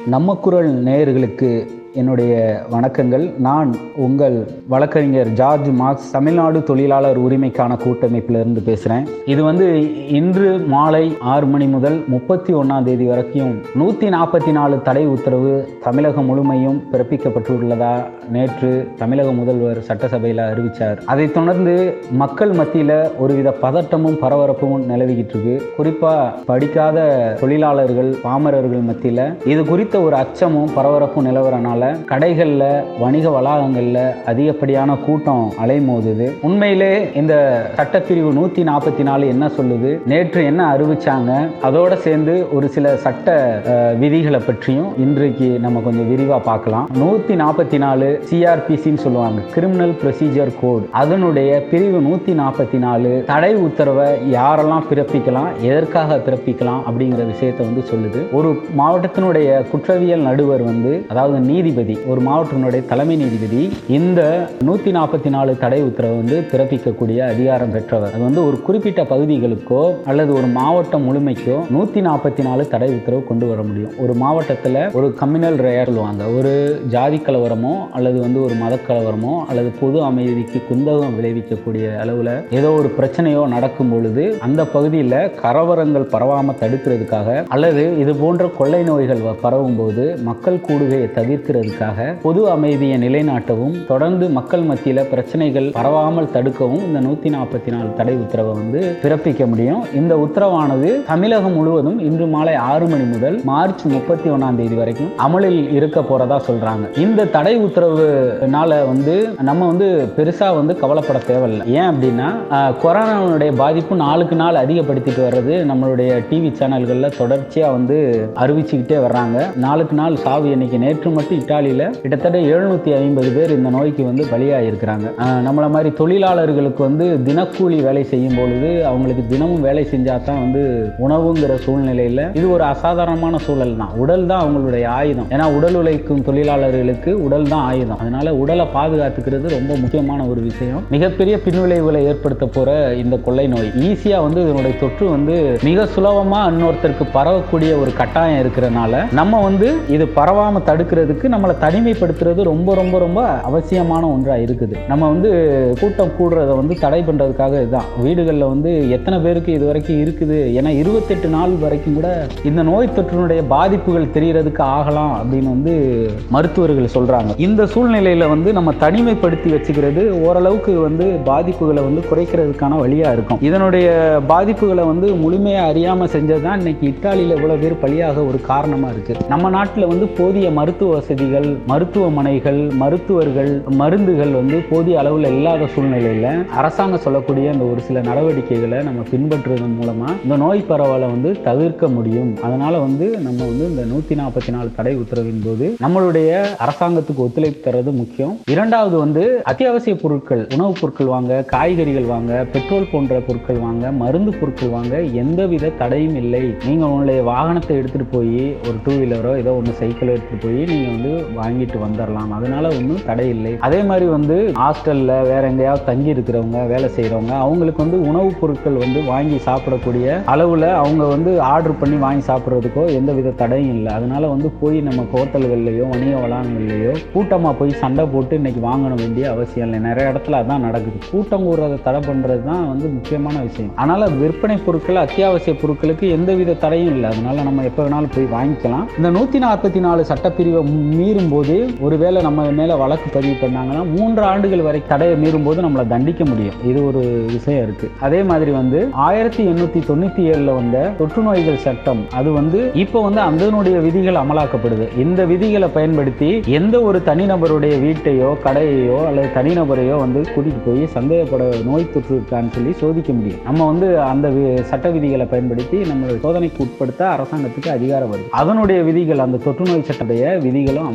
நம்ம குரல் நேயர்களுக்கு என்னுடைய வணக்கங்கள் நான் உங்கள் வழக்கறிஞர் ஜார்ஜ் மார்க்ஸ் தமிழ்நாடு தொழிலாளர் உரிமைக்கான கூட்டமைப்பிலிருந்து பேசுகிறேன் இது வந்து இன்று மாலை ஆறு மணி முதல் முப்பத்தி ஒன்றாம் தேதி வரைக்கும் நூற்றி நாற்பத்தி நாலு தடை உத்தரவு தமிழகம் முழுமையும் பிறப்பிக்கப்பட்டுள்ளதா நேற்று தமிழக முதல்வர் சட்டசபையில் அறிவித்தார் அதைத் தொடர்ந்து மக்கள் மத்தியில் ஒருவித பதட்டமும் பரபரப்பும் நிலவிக்கிட்டு இருக்கு குறிப்பாக படிக்காத தொழிலாளர்கள் பாமரர்கள் மத்தியில் இது குறித்த ஒரு அச்சமும் பரபரப்பும் நிலவரனால கடைகளில் வணிக வளாகங்களில் அதிகப்படியான கூட்டம் அலைமோதுது உண்மையிலே இந்த சட்டப்பிரிவு நூற்றி நாற்பத்தி நாலு என்ன சொல்லுது நேற்று என்ன அறிவிச்சாங்க அதோட சேர்ந்து ஒரு சில சட்ட அஹ், விதிகளை பற்றியும் இன்றைக்கு நம்ம கொஞ்சம் விரிவாக பார்க்கலாம் நூற்றி நாற்பத்தி நாலு சிஆர்பிசின்னு சொல்லுவாங்க கிரிமினல் ப்ரொசீஜர் கோட் அதனுடைய பிரிவு நூற்றி நாற்பத்தி நாலு தடை உத்தரவை யாரெல்லாம் பிறப்பிக்கலாம் எதற்காக பிறப்பிக்கலாம் அப்படிங்கிற விஷயத்தை வந்து சொல்லுது ஒரு மாவட்டத்தினுடைய குற்றவியல் நடுவர் வந்து அதாவது நீதிபதி ஒரு மாவட்டத்தினுடைய தலைமை நீதிபதி இந்த நூற்றி நாற்பத்தி நாலு தடை உத்தரவை வந்து பிறப்பிக்கக்கூடிய அதிகாரம் பெற்றவர் அது வந்து ஒரு குறிப்பிட்ட பகுதிகளுக்கோ அல்லது ஒரு மாவட்டம் முழுமைக்கோ நூற்றி நாற்பத்தி நாலு தடை உத்தரவு கொண்டு வர முடியும் ஒரு மாவட்டத்தில் ஒரு கம்யூனல் ரேர் சொல்லுவாங்க ஒரு ஜாதி கலவரமோ அல்லது வந்து ஒரு மத கலவரமோ அல்லது பொது அமைதிக்கு குந்தகம் விளைவிக்கக்கூடிய அளவில் ஏதோ ஒரு பிரச்சனையோ நடக்கும் பொழுது அந்த பகுதியில் கலவரங்கள் பரவாமல் தடுக்கிறதுக்காக அல்லது இது போன்ற கொள்ளை நோய்கள் வ- பரவும் போது மக்கள் கூடுகையை தவிர்க்கிறதுக்காக பொது அமைதியை நிலைநாட்டவும் தொடர்ந்து மக்கள் மத்தியில் பிரச்சனைகள் பரவாமல் தடுக்கவும் இந்த நூற்றி நாற்பத்தி நாலு தடை உத்தரவை வந்து பிறப்பிக்க முடியும் இந்த உத்தரவானது தமிழகம் முழுவதும் இன்று மாலை ஆறு மணி முதல் மார்ச் முப்பத்தி ஒன்றாம் தேதி வரைக்கும் அமலில் இருக்க போறதா சொல்றாங்க இந்த தடை உத்தரவுனால வந்து நம்ம வந்து பெருசா வந்து கவலைப்பட தேவையில்லை ஏன் அப்படின்னா ஆஹ், கொரோனாவுடைய பாதிப்பு நாளுக்கு நாள் அதிகப்படுத்திட்டு வர்றது நம்மளுடைய டிவி சேனல்களில் தொடர்ச்சியாக வந்து அறிவிச்சுக்கிட்டே வர்றாங்க நாளுக்கு நாள் சாவு எண்ணிக்கை நேற்று மட்டும் இத்தாலியில் கிட்டத்தட்ட எழுநூற்றி ஐம்பது பேர் இந்த நோய்க்கு வந்து பலியாகிருக்கிறாங்க ஆஹ், நம்மள மாதிரி தொழிலாளர்களுக்கு வந்து தினக்கூலி வேலை செய்யும் பொழுது அவங்களுக்கு தினமும் வேலை செஞ்சால் தான் வந்து உணவுங்கிற சூழ்நிலையில் இது ஒரு அசாதாரணமான சூழல் தான் உடல் தான் அவங்களுடைய ஆயுதம் ஏன்னா உடல் உழைக்கும் தொழிலாளர்களுக்கு உடல் தான் ஆயுதம் அதனால உடலை பாதுகாத்துக்கிறது ரொம்ப முக்கியமான ஒரு விஷயம் மிகப்பெரிய பின்விளைவுகளை ஏற்படுத்த போற இந்த கொள்ளை நோய் ஈஸியா வந்து இதனுடைய தொற்று வந்து மிக சுலபமா இன்னொருத்தருக்கு பரவக்கூடிய ஒரு கட்டாயம் இருக்கிறனால நம்ம வந்து இது பரவாம தடுக்கிறதுக்கு நம்மளை தனிமைப்படுத்துறது ரொம்ப ரொம்ப ரொம்ப அவசியமான ஒன்றா இருக்குது நம்ம வந்து கூட்டம் கூடுறத வந்து தடை பண்றதுக்காக இதுதான் வீடுகளில் வந்து எத்தனை பேருக்கு இது வரைக்கும் இருக்குது ஏன்னா இருபத்தெட்டு நாள் வரைக்கும் கூட இந்த நோய் தொற்றினுடைய பாதிப்புகள் தெரியறதுக்கு ஆகலாம் அப்படின்னு வந்து மருத்துவர்கள் சொல்றாங்க இந்த சூழ்நிலையில வந்து நம்ம தனிமைப்படுத்தி வச்சுக்கிறது ஓரளவுக்கு வந்து பாதிப்புகளை வந்து குறைக்கிறதுக்கான வழியா இருக்கும் இதனுடைய பாதிப்புகளை வந்து முழுமையா அறியாம செஞ்சதுதான் இன்னைக்கு இத்தாலியில இவ்வளவு பேர் பலியாக ஒரு காரணமா இருக்கு நம்ம நாட்டில் வந்து போதிய மருத்துவ வசதிகள் மருத்துவமனைகள் மருத்துவர்கள் மருந்துகள் வந்து போதிய அளவில் இல்லாத சூழ்நிலையில அரசாங்கம் சொல்லக்கூடிய இந்த ஒரு சில நடவடிக்கைகளை நம்ம பின்பற்றுவதன் மூலமா இந்த நோய் பரவலை வந்து தவிர்க்க முடியும் அதனால வந்து நம்ம வந்து இந்த நூத்தி நாற்பத்தி நாலு தடை உத்தரவின் போது நம்மளுடைய அரசாங்கத்துக்கு ஒத்துழைப்பு தர்றது முக்கியம் இரண்டாவது வந்து அத்தியாவசிய பொருட்கள் உணவுப் பொருட்கள் வாங்க காய்கறிகள் வாங்க பெட்ரோல் போன்ற பொருட்கள் வாங்க மருந்து பொருட்கள் வாங்க எந்தவித தடையும் இல்லை நீங்க உங்களுடைய வாகனத்தை எடுத்துட்டு போய் ஒரு டூ வீலரோ ஏதோ ஒன்று சைக்கிளோ எடுத்துட்டு போய் நீங்க வந்து வாங்கிட்டு வந்துடலாம் அதனால ஒன்றும் தடை இல்லை அதே மாதிரி வந்து ஹாஸ்டல்ல வேற எங்கேயாவது தங்கி இருக்கிறவங்க வேலை செய்றவங்க அவங்களுக்கு வந்து உணவுப் பொருட்கள் வந்து வாங்கி சாப்பிடக்கூடிய அளவுல அவங்க வந்து ஆர்டர் பண்ணி வாங்கி சாப்பிட்றதுக்கோ எந்தவித தடையும் இல்லை அதனால வந்து போய் நம்ம ஹோட்டல்கள்லையோ வணிக வளாகங்கள்லையோ கூட்டமா போய் சண்டை போட்டு இன்னைக்கு வாங்கணும் வேண்டிய அவசியம் இல்லை நிறைய இடத்துல அதான் நடக்குது கூட்டம் கூடுறதை தடை பண்றது தான் வந்து முக்கியமான விஷயம் அதனால விற்பனை பொருட்கள் அத்தியாவசிய பொருட்களுக்கு எந்தவித தடையும் இல்லை அதனால நம்ம எப்போ வேணாலும் போய் வாங்கிக்கலாம் இந்த நூற்றி நாற்பத்தி நாலு சட்டப்பிரிவை மீறும் போது ஒருவேளை நம்ம மேலே வழக்கு பதிவு பண்ணாங்கன்னா மூன்று ஆண்டுகள் வரை தடையை மீறும் போது நம்மளை தண்டிக்க முடியும் இது ஒரு விஷயம் இருக்கு அதே மாதிரி வந்து ஆயிரத்தி எண்ணூத்தி தொண்ணூத்தி ஏழுல வந்த தொற்று நோய்கள் சட்டம் அது வந்து இப்போ வந்து அதனுடைய விதிகள் அமலாக்கப்படுது இந்த விதிகளை பயன்படுத்தி எந்த ஒரு தனிநபருடைய வீட்டையோ கடையையோ அல்லது தனிநபரையோ வந்து கூட்டிட்டு போய் சந்தேகப்பட நோய் தொற்று இருக்கான்னு சொல்லி சோதிக்க முடியும் நம்ம வந்து அந்த வி- சட்ட விதிகளை பயன்படுத்தி நம்மளோட சோதனைக்கு உட்படுத்த அரசாங்கத்துக்கு அதிகாரம் வருது அதனுடைய விதிகள் அந்த தொற்று நோய் சட்டடைய விதிகளும்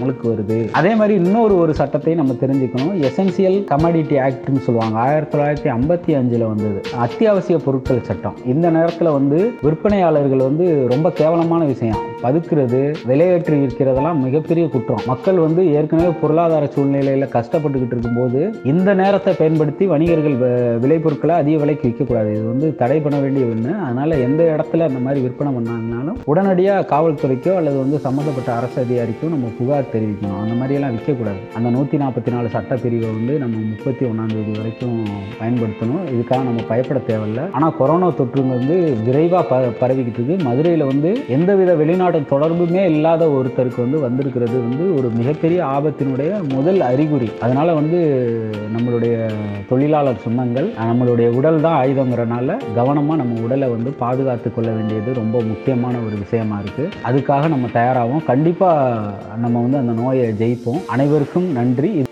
அமலுக்கு வருது அதே மாதிரி இன்னொரு ஒரு சட்டத்தை நம்ம தெரிஞ்சுக்கணும் எசென்சியல் கமாடிட்டி ஆக்ட்னு சொல்லுவாங்க ஆயிரத்தி தொள்ளாயிரத்தி ஐம்பத்தி அஞ்சில் வந்தது அத்தியாவசிய பொருட்கள் சட்டம் இந்த நேரத்தில் வந்து விற்பனையாளர்கள் வந்து ரொம்ப கேவலமான விஷயம் பதுக்குறது விலையேற்றி விற்கிறதெல்லாம் மிகப்பெரிய குற்றம் மக்கள் வந்து ஏற்கனவே பொருளாதார சூழ்நிலையில் கஷ்டப்பட்டுக்கிட்டு இருக்கும்போது இந்த நேரத்தை பயன்படுத்தி வணிகர்கள் வ- விளைபொருட்களை அதிக விலைக்கு விற்கக்கூடாது இது வந்து தடை பண்ண வேண்டிய ஒன்று அதனால எந்த இடத்துல அந்த மாதிரி விற்பனை பண்ணாங்கனாலும் உடனடியாக காவல்துறைக்கோ அல்லது வந்து சம்மந்தப்பட்ட அரசு அதிகாரிக்கோ நம்ம புகார் தெரிவிக்கணும் அந்த மாதிரியெல்லாம் விற்கக்கூடாது அந்த நூற்றி நாற்பத்தி நாலு சட்டப்பிரிவை வந்து நம்ம முப்பத்தி ஒன்றாம் தேதி வரைக்கும் பயன்படுத்தணும் இதுக்காக நம்ம பயப்பட தேவையில்லை ஆனால் கொரோனா தொற்றுங்க வந்து விரைவாக ப பரவிக்கிட்டு இருக்கு மதுரையில் வந்து எந்தவித வெளிநாட்டு தொடர்புமே இல்லாத ஒருத்தருக்கு வந்து வந்திருக்கிறது வந்து ஒரு மிகப்பெரிய ஆபத்தினுடைய முதல் அறிகுறி அதனால வந்து நம்மளுடைய தொழிலாளர் சொந்தங்கள் நம்மளுடைய உடல் தான் ஆயுதங்கிறனால கவனமாக நம்ம உடலை வந்து பாதுகாத்து கொள்ள வேண்டியது ரொம்ப முக்கியமான ஒரு விஷயமா இருக்கு அதுக்காக நம்ம தயாராகும் கண்டிப்பாக நம்ம வந்து அந்த நோயை ஜெயிப்போம் அனைவருக்கும் நன்றி